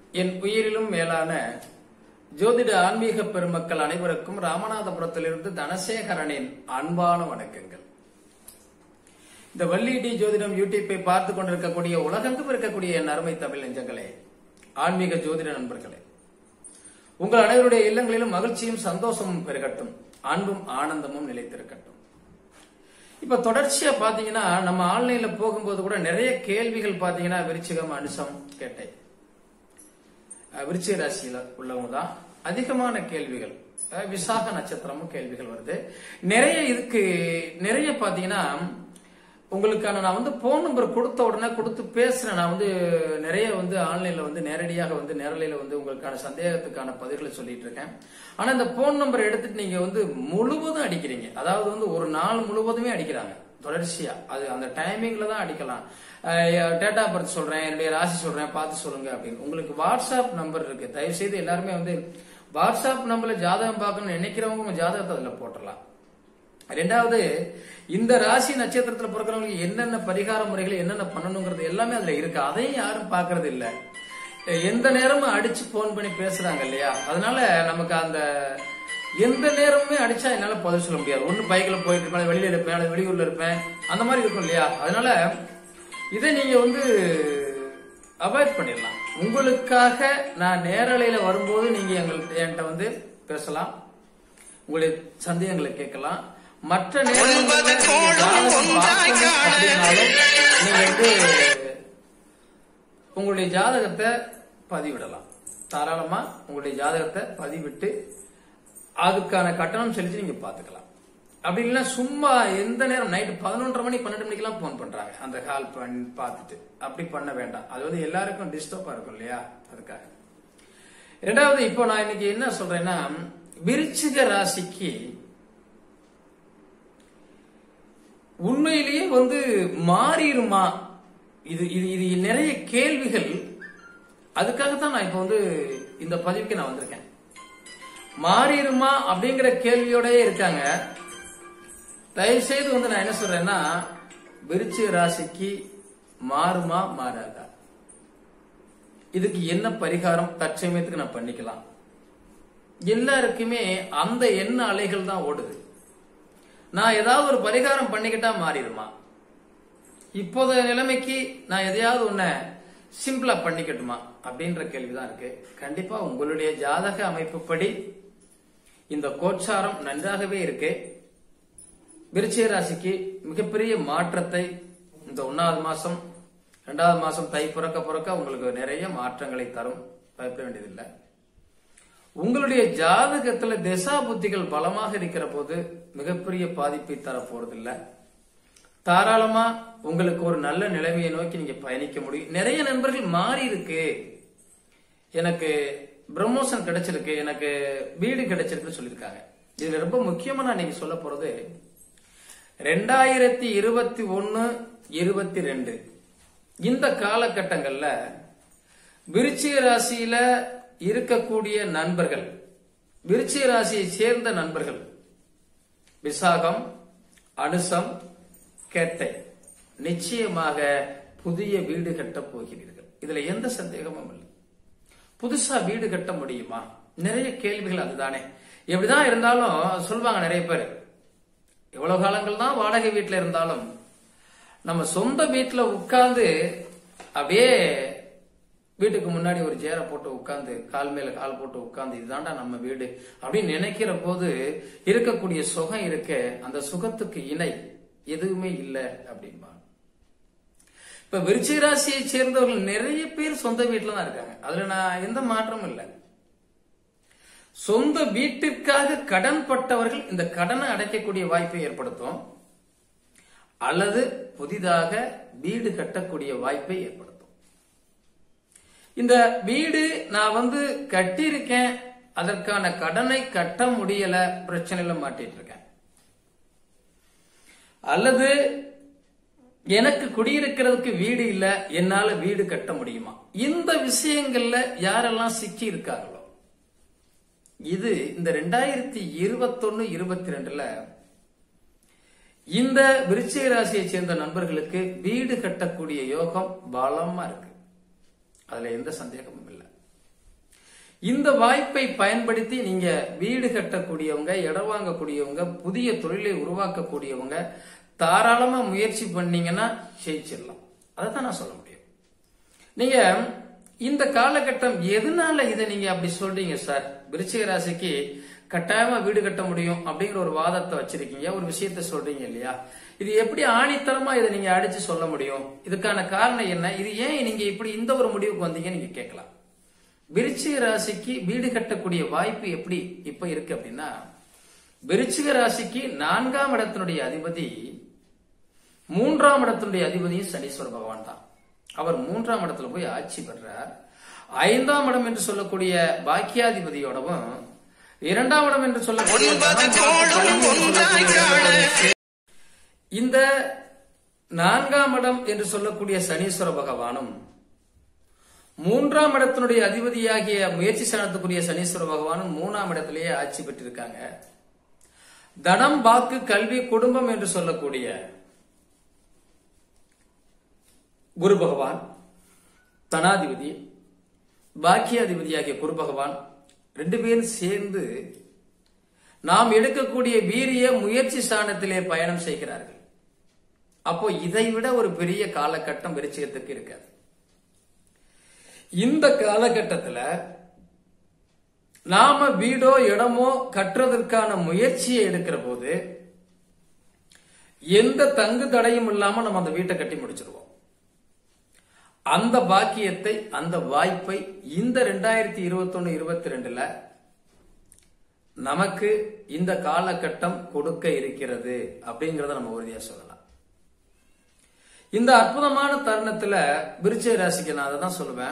என் உயிரிலும் மேலான ஜோதிட ஆன்மீக பெருமக்கள் அனைவருக்கும் ராமநாதபுரத்திலிருந்து தனசேகரனின் அன்பான வணக்கங்கள் இந்த வள்ளி டி ஜோதிடம் யூடியூப்பை பார்த்து கொண்டிருக்கக்கூடிய உலகெங்கும் இருக்கக்கூடிய என் அருமை தமிழ் நெஞ்சங்களே ஆன்மீக ஜோதிட நண்பர்களே உங்கள் அனைவருடைய இல்லங்களிலும் மகிழ்ச்சியும் சந்தோஷமும் பெருகட்டும் அன்பும் ஆனந்தமும் நிலைத்திருக்கட்டும் இப்ப தொடர்ச்சியா பாத்தீங்கன்னா நம்ம ஆன்லைன்ல போகும்போது கூட நிறைய கேள்விகள் பாத்தீங்கன்னா விருச்சிகம் அனுசம் கேட்டேன் அஹ் விருச்சிக ராசியில உள்ளவங்க தான் அதிகமான கேள்விகள் அஹ் விசாக நட்சத்திரமும் கேள்விகள் வருது நிறைய இதுக்கு நிறைய பாத்தீங்கன்னா உங்களுக்கான நான் வந்து போன் நம்பர் கொடுத்த உடனே கொடுத்து பேசுறேன் நான் வந்து நிறைய வந்து ஆன்லைன்ல வந்து நேரடியாக வந்து நேரலையில வந்து உங்களுக்கான சந்தேகத்துக்கான பதில்களை சொல்லிட்டு இருக்கேன் ஆனா இந்த போன் நம்பர் எடுத்துட்டு நீங்க வந்து முழுவதும் அடிக்கிறீங்க அதாவது வந்து ஒரு நாள் முழுவதுமே அடிக்கிறாங்க தொடர்ச்சியா அது அந்த டைமிங்ல தான் அடிக்கலாம் டேட்டா பர்த் சொல்றேன் என்னுடைய ராசி சொல்றேன் பார்த்து சொல்லுங்க அப்படின்னு உங்களுக்கு வாட்ஸ்அப் நம்பர் இருக்கு தயவு செய்து எல்லாருமே வந்து வாட்ஸ்அப் நம்பர்ல ஜாதகம் பார்க்கணும்னு நினைக்கிறவங்க உங்க ஜாதகத்தை அதுல போட்டுடலாம் ரெண்டாவது இந்த ராசி நட்சத்திரத்துல பிறக்கிறவங்களுக்கு என்னென்ன பரிகார முறைகள் என்னென்ன பண்ணணுங்கிறது எல்லாமே அதுல இருக்கு அதையும் யாரும் பாக்குறது இல்ல எந்த நேரமும் அடிச்சு போன் பண்ணி பேசுறாங்க இல்லையா அதனால நமக்கு அந்த எந்த நேரமுமே அடிச்சா என்னால பதில் சொல்ல முடியாது ஒண்ணு பைக்ல போயிட்டு இருப்பேன் வெளியில இருப்பேன் அல்லது வெளியூர்ல இருப்பேன் அந்த மாதிரி இருக்கும் இல்லையா அதனால இதை நீங்க வந்து அவாய்ட் பண்ணிடலாம் உங்களுக்காக நான் நேரலையில வரும்போது நீங்க எங்கள்கிட்ட என்கிட்ட வந்து பேசலாம் உங்களுடைய சந்தேகங்களை கேட்கலாம் மற்ற நேரங்கள்ல நீங்க ஜாதகம் பார்க்கணும் அப்படின்னாலும் நீங்க வந்து உங்களுடைய ஜாதகத்தை பதிவிடலாம் தாராளமா உங்களுடைய ஜாதகத்தை பதிவிட்டு அதுக்கான கட்டணம் செலுத்தி நீங்க பாத்துக்கலாம் அப்படி இல்லைன்னா சும்மா எந்த நேரம் நைட்டு பதினொன்றரை மணி பன்னெண்டு மணிக்கெல்லாம் போன் பண்றாங்க அந்த கால் பண்ணி பார்த்துட்டு அப்படி பண்ண வேண்டாம் அது வந்து எல்லாருக்கும் டிஸ்டர்பா இருக்கும் இல்லையா அதுக்காக ரெண்டாவது இப்போ நான் இன்னைக்கு என்ன சொல்றேன்னா விருச்சிக ராசிக்கு உண்மையிலேயே வந்து மாறிடுமா இது இது இது நிறைய கேள்விகள் அதுக்காக தான் நான் இப்போ வந்து இந்த பதிவுக்கு நான் வந்திருக்கேன் மாறிடுமா அப்படிங்கிற கேள்வியோடயே இருக்காங்க தயவு செய்து வந்து நான் என்ன சொல்றேன்னா விருச்சிக ராசிக்கு மாறுமா மாறாதா இதுக்கு என்ன பரிகாரம் தற்சமயத்துக்கு நான் பண்ணிக்கலாம் எல்லாருக்குமே அந்த எண்ண அலைகள் தான் ஓடுது நான் ஏதாவது ஒரு பரிகாரம் பண்ணிக்கிட்டா மாறிடுமா இப்போதைய நிலைமைக்கு நான் எதையாவது ஒன்ன சிம்பிளா பண்ணிக்கட்டுமா அப்படின்ற கேள்விதான் இருக்கு கண்டிப்பா உங்களுடைய ஜாதக அமைப்புப்படி இந்த கோச்சாரம் நன்றாகவே இருக்கு விருச்சிக ராசிக்கு மிகப்பெரிய மாற்றத்தை இந்த ஒன்னாவது மாசம் ரெண்டாவது மாசம் தை பிறக்க பிறக்க உங்களுக்கு நிறைய மாற்றங்களை தரும் பயப்பட வேண்டியதில்லை உங்களுடைய ஜாதகத்துல திசா புத்திகள் பலமாக இருக்கிற போது மிகப்பெரிய பாதிப்பை தர போறதில்லை தாராளமா உங்களுக்கு ஒரு நல்ல நிலைமையை நோக்கி நீங்க பயணிக்க முடியும் நிறைய நண்பர்கள் மாறி இருக்கு எனக்கு ப்ரமோஷன் கிடைச்சிருக்கு எனக்கு வீடு கிடைச்சிருக்குன்னு சொல்லியிருக்காங்க இதுல ரொம்ப முக்கியமா நான் நீங்க சொல்ல போறது ரெண்டாயிரத்தி இருபத்தி ஒன்னு இருபத்தி ரெண்டு இந்த காலகட்டங்கள்ல விருச்சிக ராசியில இருக்கக்கூடிய நண்பர்கள் விருச்சிக ராசியை சேர்ந்த நண்பர்கள் விசாகம் அனுசம் கேட்டை நிச்சயமாக புதிய வீடு கட்டப் போகிறீர்கள் இதுல எந்த சந்தேகமும் இல்லை புதுசா வீடு கட்ட முடியுமா நிறைய கேள்விகள் அதுதானே எப்படிதான் இருந்தாலும் சொல்லுவாங்க நிறைய பேர் எவ்வளவு காலங்கள் தான் வாடகை வீட்டுல இருந்தாலும் நம்ம சொந்த வீட்டுல உட்கார்ந்து அப்படியே வீட்டுக்கு முன்னாடி ஒரு சேரை போட்டு உட்கார்ந்து கால் மேல கால் போட்டு உட்கார்ந்து இதுதான்டா நம்ம வீடு அப்படின்னு நினைக்கிற போது இருக்கக்கூடிய சுகம் இருக்க அந்த சுகத்துக்கு இணை எதுவுமே இல்லை அப்படின்பா இப்ப விருச்சிக ராசியை சேர்ந்தவர்கள் நிறைய பேர் சொந்த வீட்டுல தான் இருக்காங்க அதுல நான் எந்த மாற்றமும் இல்லை சொந்த வீட்டிற்காக கடன் பட்டவர்கள் இந்த கடனை அடைக்கக்கூடிய வாய்ப்பை ஏற்படுத்தும் அல்லது புதிதாக வீடு கட்டக்கூடிய வாய்ப்பை ஏற்படுத்தும் இந்த வீடு நான் வந்து கட்டியிருக்கேன் அதற்கான கடனை கட்ட முடியல பிரச்சனையில மாட்டிட்டு இருக்கேன் அல்லது எனக்கு குடியிருக்கிறதுக்கு வீடு இல்ல என்னால வீடு கட்ட முடியுமா இந்த விஷயங்கள்ல யாரெல்லாம் சிக்கி இருக்காங்களோ இது இந்த ரெண்டாயிரத்தி இருபத்தொன்னு இருபத்தி ரெண்டுல இந்த விருச்சிக ராசியை சேர்ந்த நண்பர்களுக்கு வீடு கட்டக்கூடிய யோகம் பலமா இருக்கு அதுல எந்த சந்தேகமும் இல்லை இந்த வாய்ப்பை பயன்படுத்தி நீங்க வீடு கட்டக்கூடியவங்க இடம் வாங்கக்கூடியவங்க புதிய தொழிலை உருவாக்கக்கூடியவங்க தாராளமா முயற்சி பண்ணீங்கன்னா ஜெயிச்சிடலாம் அதை தான் நான் சொல்ல முடியும் நீங்க இந்த காலகட்டம் எதனால இதை நீங்க அப்படி சொல்றீங்க சார் விருச்சிக ராசிக்கு கட்டாயமா வீடு கட்ட முடியும் அப்படிங்கிற ஒரு வாதத்தை வச்சிருக்கீங்க ஒரு விஷயத்த சொல்றீங்க இல்லையா இது எப்படி ஆணித்தரமா இதை நீங்க அடிச்சு சொல்ல முடியும் இதுக்கான காரணம் என்ன இது ஏன் நீங்க இப்படி இந்த ஒரு முடிவுக்கு வந்தீங்க நீங்க கேட்கலாம் விருச்சிக ராசிக்கு வீடு கட்டக்கூடிய வாய்ப்பு எப்படி இப்ப இருக்கு அப்படின்னா விருச்சிக ராசிக்கு நான்காம் இடத்தினுடைய அதிபதி மூன்றாம் இடத்தினுடைய அதிபதியும் சனீஸ்வர பகவான் தான் அவர் மூன்றாம் இடத்துல போய் ஆட்சி பெறார் ஐந்தாம் இடம் என்று சொல்லக்கூடிய பாக்கியாதிபதியோடவும் இரண்டாம் இடம் என்று சொல்லக்கூடிய இந்த நான்காம் இடம் என்று சொல்லக்கூடிய சனீஸ்வர பகவானும் மூன்றாம் இடத்தினுடைய அதிபதியாகிய முயற்சி சாணத்துக்குரிய சனீஸ்வர பகவானும் மூணாம் இடத்திலேயே ஆட்சி பெற்றிருக்காங்க தனம் வாக்கு கல்வி குடும்பம் என்று சொல்லக்கூடிய குரு பகவான் தனாதிபதி பாக்கியாதிபதியாகிய குரு பகவான் ரெண்டு பேரும் சேர்ந்து நாம் எடுக்கக்கூடிய வீரிய முயற்சி ஸ்தானத்திலே பயணம் செய்கிறார்கள் அப்போ இதை விட ஒரு பெரிய காலகட்டம் விருச்சிகத்துக்கு இருக்காது இந்த காலகட்டத்துல நாம வீடோ இடமோ கட்டுறதற்கான முயற்சியை எடுக்கிற போது எந்த தங்கு தடையும் இல்லாம நம்ம அந்த வீட்டை கட்டி முடிச்சிருவோம் அந்த பாக்கியத்தை அந்த வாய்ப்பை இந்த ரெண்டாயிரத்தி இருபத்தி ஒன்னு இருபத்தி ரெண்டுல நமக்கு இந்த காலகட்டம் கொடுக்க இருக்கிறது அப்படிங்கறத நம்ம உறுதியா சொல்லலாம் இந்த அற்புதமான தருணத்துல விருச்சிக ராசிக்கு நான் அதை தான் சொல்லுவேன்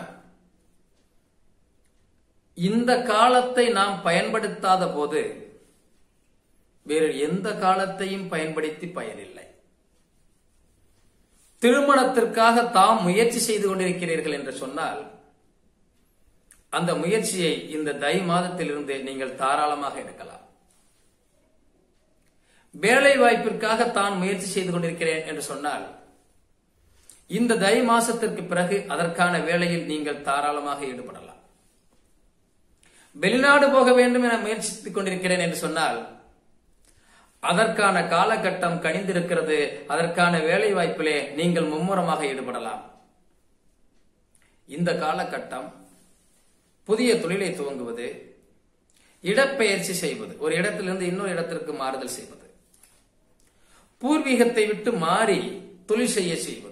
இந்த காலத்தை நாம் பயன்படுத்தாத போது வேறு எந்த காலத்தையும் பயன்படுத்தி பயனில்லை திருமணத்திற்காக தாம் முயற்சி செய்து கொண்டிருக்கிறீர்கள் என்று சொன்னால் அந்த முயற்சியை இந்த தை மாதத்திலிருந்து நீங்கள் தாராளமாக எடுக்கலாம் வேலை வாய்ப்பிற்காக தான் முயற்சி செய்து கொண்டிருக்கிறேன் என்று சொன்னால் இந்த தை மாசத்திற்கு பிறகு அதற்கான வேலையில் நீங்கள் தாராளமாக ஈடுபடலாம் வெளிநாடு போக வேண்டும் என முயற்சித்துக் கொண்டிருக்கிறேன் என்று சொன்னால் அதற்கான காலகட்டம் கணிந்திருக்கிறது அதற்கான வேலை வாய்ப்பிலே நீங்கள் மும்முரமாக ஈடுபடலாம் இந்த காலகட்டம் புதிய தொழிலை துவங்குவது இடப்பெயர்ச்சி செய்வது ஒரு இடத்திலிருந்து இன்னொரு இடத்திற்கு மாறுதல் செய்வது பூர்வீகத்தை விட்டு மாறி தொழில் செய்ய செய்வது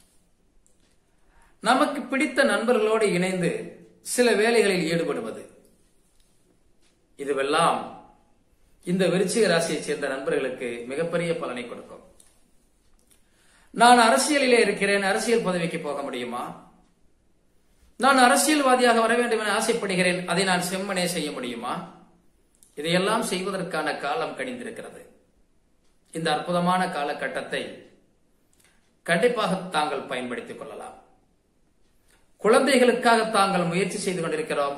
நமக்கு பிடித்த நண்பர்களோடு இணைந்து சில வேலைகளில் ஈடுபடுவது இதுவெல்லாம் இந்த விருச்சிக ராசியைச் சேர்ந்த நண்பர்களுக்கு மிகப்பெரிய பலனை கொடுக்கும் நான் அரசியலிலே இருக்கிறேன் அரசியல் பதவிக்கு போக முடியுமா நான் அரசியல்வாதியாக வர வேண்டும் என ஆசைப்படுகிறேன் அதை நான் செம்மனே செய்ய முடியுமா இதையெல்லாம் செய்வதற்கான காலம் கணிந்திருக்கிறது இந்த அற்புதமான காலகட்டத்தை கண்டிப்பாக தாங்கள் பயன்படுத்திக் கொள்ளலாம் குழந்தைகளுக்காக தாங்கள் முயற்சி செய்து கொண்டிருக்கிறோம்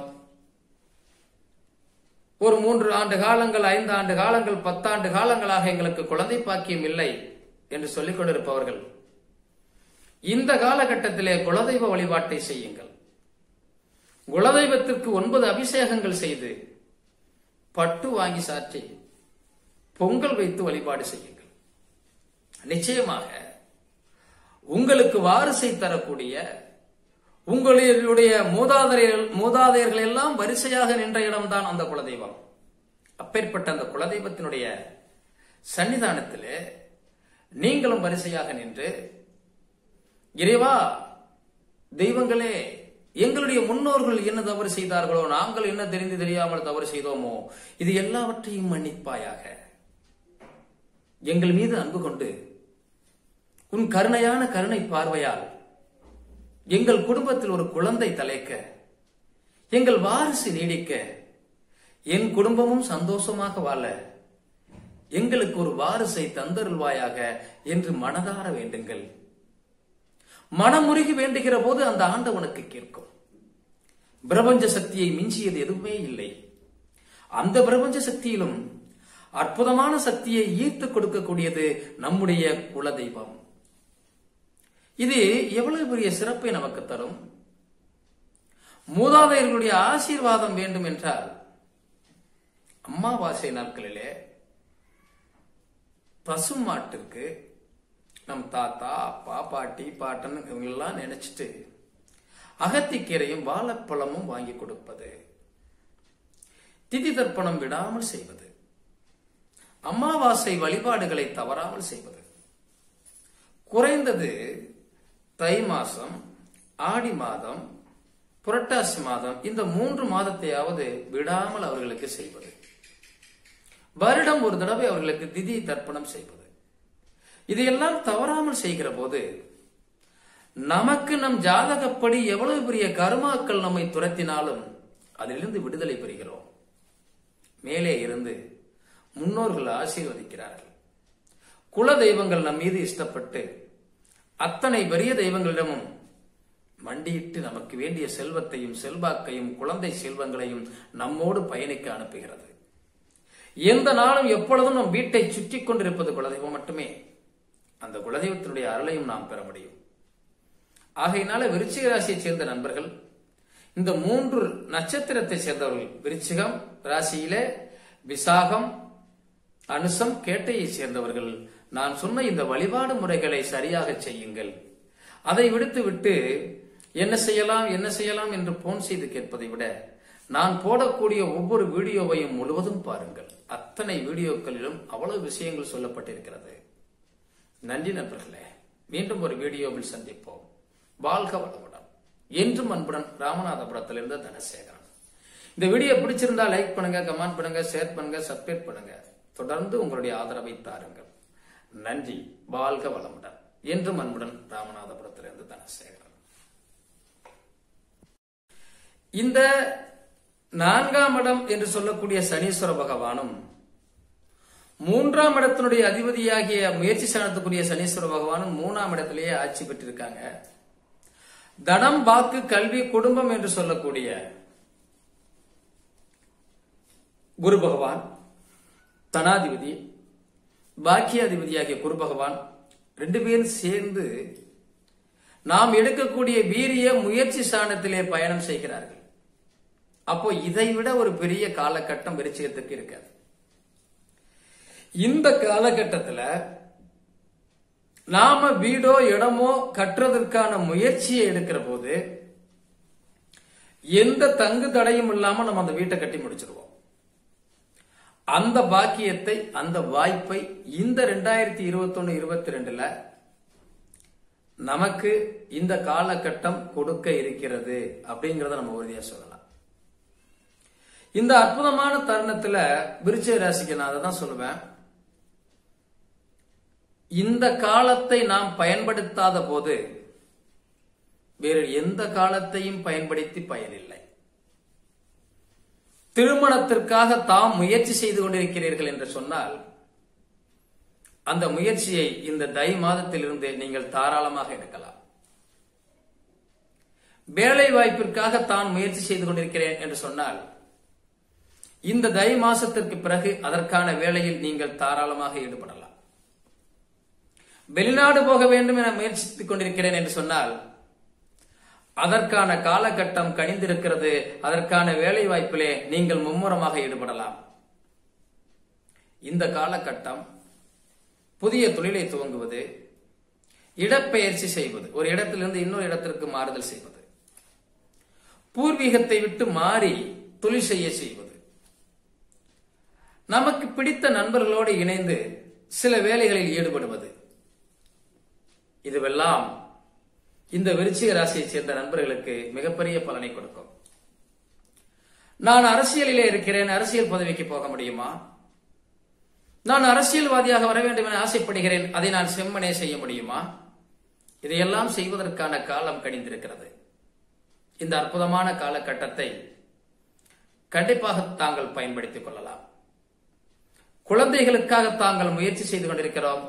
ஒரு மூன்று ஆண்டு காலங்கள் ஐந்து ஆண்டு காலங்கள் பத்தாண்டு காலங்களாக எங்களுக்கு குழந்தை பாக்கியம் இல்லை என்று சொல்லிக் கொண்டிருப்பவர்கள் இந்த காலகட்டத்திலே குலதெய்வ வழிபாட்டை செய்யுங்கள் குலதெய்வத்திற்கு ஒன்பது அபிஷேகங்கள் செய்து பட்டு வாங்கி சாற்றி பொங்கல் வைத்து வழிபாடு செய்யுங்கள் நிச்சயமாக உங்களுக்கு வாரிசை தரக்கூடிய உங்களுடைய மூதாதையர்கள் மூதாதையர்கள் எல்லாம் வரிசையாக நின்ற இடம்தான் அந்த குலதெய்வம் அப்பேற்பட்ட அந்த குலதெய்வத்தினுடைய சன்னிதானத்திலே நீங்களும் வரிசையாக நின்று இறைவா தெய்வங்களே எங்களுடைய முன்னோர்கள் என்ன தவறு செய்தார்களோ நாங்கள் என்ன தெரிந்து தெரியாமல் தவறு செய்தோமோ இது எல்லாவற்றையும் மன்னிப்பாயாக எங்கள் மீது அன்பு கொண்டு உன் கருணையான கருணை பார்வையால் எங்கள் குடும்பத்தில் ஒரு குழந்தை தலைக்க எங்கள் வாரிசு நீடிக்க என் குடும்பமும் சந்தோஷமாக வாழ எங்களுக்கு ஒரு வாரிசை தந்தருள்வாயாக என்று மனதார வேண்டுங்கள் மனமுருகி வேண்டுகிற போது அந்த ஆண்டவனுக்கு கேட்கும் பிரபஞ்ச சக்தியை மிஞ்சியது எதுவுமே இல்லை அந்த பிரபஞ்ச சக்தியிலும் அற்புதமான சக்தியை ஈர்த்து கொடுக்கக்கூடியது நம்முடைய குலதெய்வம் இது எவ்வளவு பெரிய சிறப்பை நமக்கு தரும் மூதாதையர்களுடைய ஆசீர்வாதம் வேண்டும் என்றால் அமாவாசை நாட்களிலே பசுமாட்டிற்கு நம் தாத்தா அப்பா பாட்டி பாட்டன் இவங்களெல்லாம் நினைச்சிட்டு அகத்திக்கீரையும் வாழைப்பழமும் வாங்கி கொடுப்பது திதி தர்ப்பணம் விடாமல் செய்வது அமாவாசை வழிபாடுகளை தவறாமல் செய்வது குறைந்தது தை மாசம் ஆடி மாதம் புரட்டாசி மாதம் இந்த மூன்று மாதத்தையாவது விடாமல் அவர்களுக்கு செய்வது வருடம் ஒரு தடவை அவர்களுக்கு திதி தர்ப்பணம் செய்வது இதையெல்லாம் தவறாமல் செய்கிற போது நமக்கு நம் ஜாதகப்படி எவ்வளவு பெரிய கருமாக்கள் நம்மை துரத்தினாலும் அதிலிருந்து விடுதலை பெறுகிறோம் மேலே இருந்து முன்னோர்கள் ஆசீர்வதிக்கிறார்கள் குல தெய்வங்கள் நம் மீது இஷ்டப்பட்டு அத்தனை பெரிய தெய்வங்களிடமும் மண்டியிட்டு நமக்கு வேண்டிய செல்வத்தையும் செல்வாக்கையும் குழந்தை செல்வங்களையும் நம்மோடு பயணிக்க அனுப்புகிறது எந்த நாளும் எப்பொழுதும் நம் வீட்டை சுற்றி கொண்டிருப்பது குலதெய்வம் மட்டுமே அந்த குலதெய்வத்தினுடைய அருளையும் நாம் பெற முடியும் ஆகையினால விருச்சிக ராசியைச் சேர்ந்த நண்பர்கள் இந்த மூன்று நட்சத்திரத்தை சேர்ந்தவர்கள் விருச்சிகம் ராசியிலே விசாகம் அனுசம் கேட்டையை சேர்ந்தவர்கள் நான் சொன்ன இந்த வழிபாடு முறைகளை சரியாக செய்யுங்கள் அதை விடுத்து விட்டு என்ன செய்யலாம் என்ன செய்யலாம் என்று போன் செய்து கேட்பதை விட நான் போடக்கூடிய ஒவ்வொரு வீடியோவையும் முழுவதும் பாருங்கள் அத்தனை வீடியோக்களிலும் அவ்வளவு விஷயங்கள் சொல்லப்பட்டிருக்கிறது நன்றி நண்பர்களே மீண்டும் ஒரு வீடியோவில் சந்திப்போம் வாழ்க வளமுடன் என்றும் அன்புடன் ராமநாதபுரத்திலிருந்து தனசேகரன் இந்த வீடியோ பிடிச்சிருந்தா லைக் பண்ணுங்க கமெண்ட் பண்ணுங்க ஷேர் பண்ணுங்க சப்ஸ்கிரைப் பண்ணுங்க தொடர்ந்து உங்களுடைய ஆதரவை தாருங்கள் நன்றி வாழ்க வளமுடன் என்றும் அன்புடன் ராமநாதபுரத்திலிருந்து தனசேகரன் இந்த நான்காம் இடம் என்று சொல்லக்கூடிய சனீஸ்வர பகவானும் மூன்றாம் இடத்தினுடைய அதிபதியாகிய முயற்சி சாணத்துக்குரிய சனீஸ்வர பகவானும் மூணாம் இடத்திலேயே ஆட்சி பெற்றிருக்காங்க தனம் வாக்கு கல்வி குடும்பம் என்று சொல்லக்கூடிய குரு பகவான் தனாதிபதி பாக்கியாதிபதியாகிய குரு பகவான் ரெண்டு பேரும் சேர்ந்து நாம் எடுக்கக்கூடிய வீரிய முயற்சி ஸ்தானத்திலே பயணம் செய்கிறார்கள் அப்போ இதை விட ஒரு பெரிய காலகட்டம் விருச்சிகத்துக்கு இருக்காது இந்த காலகட்டத்துல நாம வீடோ இடமோ கட்டுறதற்கான முயற்சியை எடுக்கிற போது எந்த தங்கு தடையும் இல்லாம நம்ம அந்த வீட்டை கட்டி முடிச்சிருவோம் அந்த பாக்கியத்தை அந்த வாய்ப்பை இந்த ரெண்டாயிரத்தி இருபத்தி ஒன்னு இருபத்தி ரெண்டுல நமக்கு இந்த காலகட்டம் கொடுக்க இருக்கிறது அப்படிங்கறத நம்ம உறுதியா சொல்லலாம் இந்த அற்புதமான தருணத்துல விருச்சிக ராசிக்கு நான் அதை தான் சொல்லுவேன் இந்த காலத்தை நாம் பயன்படுத்தாத போது வேறு எந்த காலத்தையும் பயன்படுத்தி பயனில்லை திருமணத்திற்காக தாம் முயற்சி செய்து கொண்டிருக்கிறீர்கள் என்று சொன்னால் அந்த முயற்சியை இந்த தை மாதத்திலிருந்து நீங்கள் தாராளமாக எடுக்கலாம் வேலை வாய்ப்பிற்காக தான் முயற்சி செய்து கொண்டிருக்கிறேன் என்று சொன்னால் இந்த தை மாசத்திற்கு பிறகு அதற்கான வேலையில் நீங்கள் தாராளமாக ஈடுபடலாம் வெளிநாடு போக வேண்டும் என முயற்சித்துக் கொண்டிருக்கிறேன் என்று சொன்னால் அதற்கான காலகட்டம் கணிந்திருக்கிறது அதற்கான வேலை வாய்ப்பிலே நீங்கள் மும்முரமாக ஈடுபடலாம் இந்த காலகட்டம் புதிய தொழிலை துவங்குவது இடப்பெயர்ச்சி செய்வது ஒரு இடத்திலிருந்து இன்னொரு இடத்திற்கு மாறுதல் செய்வது பூர்வீகத்தை விட்டு மாறி தொழில் செய்ய செய்வது நமக்கு பிடித்த நண்பர்களோடு இணைந்து சில வேலைகளில் ஈடுபடுவது இதுவெல்லாம் இந்த விருச்சிக ராசியைச் சேர்ந்த நண்பர்களுக்கு மிகப்பெரிய பலனை கொடுக்கும் நான் அரசியலிலே இருக்கிறேன் அரசியல் பதவிக்கு போக முடியுமா நான் அரசியல்வாதியாக வர வேண்டும் என ஆசைப்படுகிறேன் அதை நான் செம்மனே செய்ய முடியுமா இதையெல்லாம் செய்வதற்கான காலம் கணிந்திருக்கிறது இந்த அற்புதமான காலகட்டத்தை கண்டிப்பாக தாங்கள் பயன்படுத்திக் கொள்ளலாம் குழந்தைகளுக்காக தாங்கள் முயற்சி செய்து கொண்டிருக்கிறோம்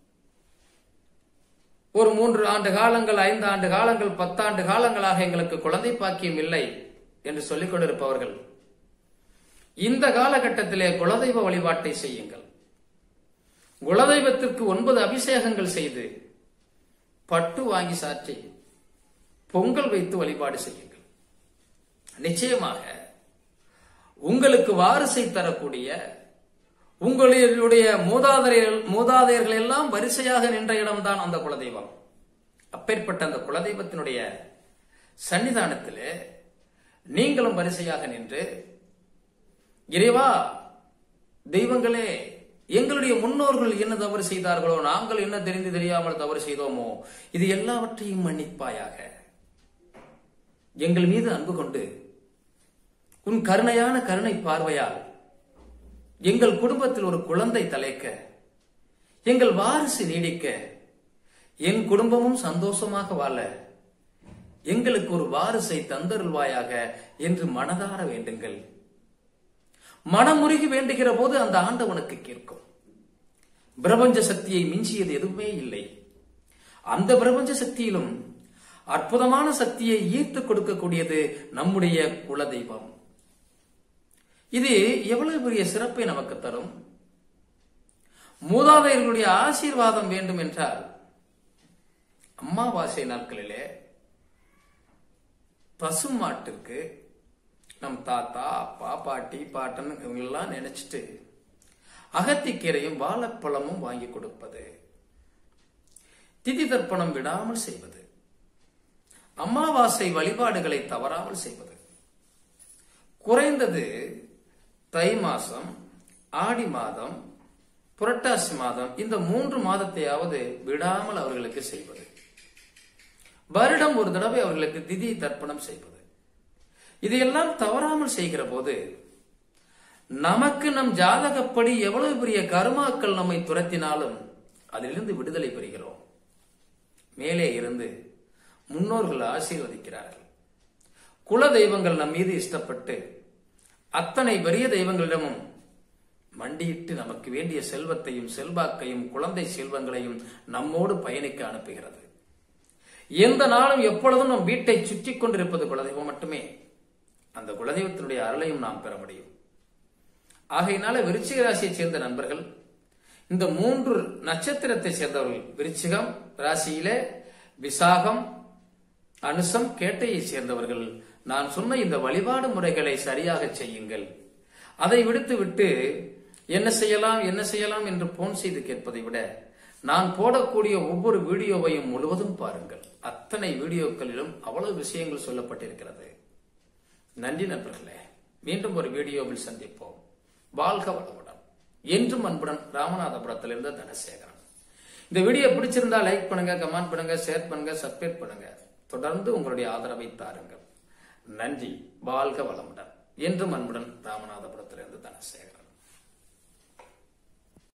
ஒரு மூன்று ஆண்டு காலங்கள் ஐந்து ஆண்டு காலங்கள் பத்தாண்டு காலங்களாக எங்களுக்கு குழந்தை பாக்கியம் இல்லை என்று சொல்லிக் கொண்டிருப்பவர்கள் இந்த காலகட்டத்திலே குலதெய்வ வழிபாட்டை செய்யுங்கள் குலதெய்வத்திற்கு ஒன்பது அபிஷேகங்கள் செய்து பட்டு வாங்கி சாற்றி பொங்கல் வைத்து வழிபாடு செய்யுங்கள் நிச்சயமாக உங்களுக்கு வாரிசை தரக்கூடிய உங்களுடைய மூதாதையர்கள் மூதாதையர்கள் எல்லாம் வரிசையாக நின்ற இடம்தான் அந்த குலதெய்வம் அப்பேற்பட்ட அந்த குலதெய்வத்தினுடைய சன்னிதானத்திலே நீங்களும் வரிசையாக நின்று இறைவா தெய்வங்களே எங்களுடைய முன்னோர்கள் என்ன தவறு செய்தார்களோ நாங்கள் என்ன தெரிந்து தெரியாமல் தவறு செய்தோமோ இது எல்லாவற்றையும் மன்னிப்பாயாக எங்கள் மீது அன்பு கொண்டு உன் கருணையான கருணை பார்வையால் எங்கள் குடும்பத்தில் ஒரு குழந்தை தலைக்க எங்கள் வாரிசு நீடிக்க என் குடும்பமும் சந்தோஷமாக வாழ எங்களுக்கு ஒரு வாரிசை தந்தருள்வாயாக என்று மனதார வேண்டுங்கள் மனமுருகி வேண்டுகிற போது அந்த ஆண்டவனுக்கு கேட்கும் பிரபஞ்ச சக்தியை மிஞ்சியது எதுவுமே இல்லை அந்த பிரபஞ்ச சக்தியிலும் அற்புதமான சக்தியை ஈர்த்து கொடுக்கக்கூடியது நம்முடைய குலதெய்வம் இது எவ்வளவு பெரிய சிறப்பை நமக்கு தரும் மூதாதையர்களுடைய ஆசீர்வாதம் வேண்டும் என்றால் அம்மாவாசை நாட்களிலே பசுமாட்டிற்கு நம் தாத்தா அப்பா பாட்டி பாட்டன் இவங்களெல்லாம் நினைச்சிட்டு அகத்திக்கீரையும் வாழைப்பழமும் வாங்கி கொடுப்பது திதி தர்ப்பணம் விடாமல் செய்வது அமாவாசை வழிபாடுகளை தவறாமல் செய்வது குறைந்தது தை மாசம் ஆடி மாதம் புரட்டாசி மாதம் இந்த மூன்று மாதத்தையாவது விடாமல் அவர்களுக்கு செய்வது வருடம் ஒரு தடவை அவர்களுக்கு திதி தர்ப்பணம் செய்வது இதையெல்லாம் தவறாமல் செய்கிற போது நமக்கு நம் ஜாதகப்படி எவ்வளவு பெரிய கருமாக்கள் நம்மை துரத்தினாலும் அதிலிருந்து விடுதலை பெறுகிறோம் மேலே இருந்து முன்னோர்கள் ஆசீர்வதிக்கிறார்கள் குல தெய்வங்கள் நம் மீது இஷ்டப்பட்டு அத்தனை பெரிய தெய்வங்களிடமும் மண்டியிட்டு நமக்கு வேண்டிய செல்வத்தையும் செல்வாக்கையும் குழந்தை செல்வங்களையும் நம்மோடு பயணிக்க அனுப்புகிறது எந்த நாளும் எப்பொழுதும் நம் வீட்டை சுற்றி கொண்டிருப்பது குலதெய்வம் மட்டுமே அந்த குலதெய்வத்தினுடைய அருளையும் நாம் பெற முடியும் ஆகையினால விருச்சிக ராசியை சேர்ந்த நண்பர்கள் இந்த மூன்று நட்சத்திரத்தை சேர்ந்தவர்கள் விருச்சிகம் ராசியில விசாகம் அனுசம் கேட்டையை சேர்ந்தவர்கள் நான் சொன்ன இந்த வழிபாடு முறைகளை சரியாக செய்யுங்கள் அதை விடுத்து விட்டு என்ன செய்யலாம் என்ன செய்யலாம் என்று போன் செய்து கேட்பதை விட நான் போடக்கூடிய ஒவ்வொரு வீடியோவையும் முழுவதும் பாருங்கள் அத்தனை வீடியோக்களிலும் அவ்வளவு விஷயங்கள் சொல்லப்பட்டிருக்கிறது நன்றி நண்பர்களே மீண்டும் ஒரு வீடியோவில் சந்திப்போம் வாழ்க வளமுடன் என்றும் அன்புடன் ராமநாதபுரத்திலிருந்து தனசேகரன் இந்த வீடியோ பிடிச்சிருந்தா லைக் பண்ணுங்க கமெண்ட் பண்ணுங்க ஷேர் பண்ணுங்க சப்ஸ்கிரைப் பண்ணுங்க தொடர்ந்து உங்களுடைய ஆதரவை தாருங்கள் நன்றி வாழ்க வளமுடன் என்றும் அன்புடன் ராமநாதபுரத்திலிருந்து தனசேகரன்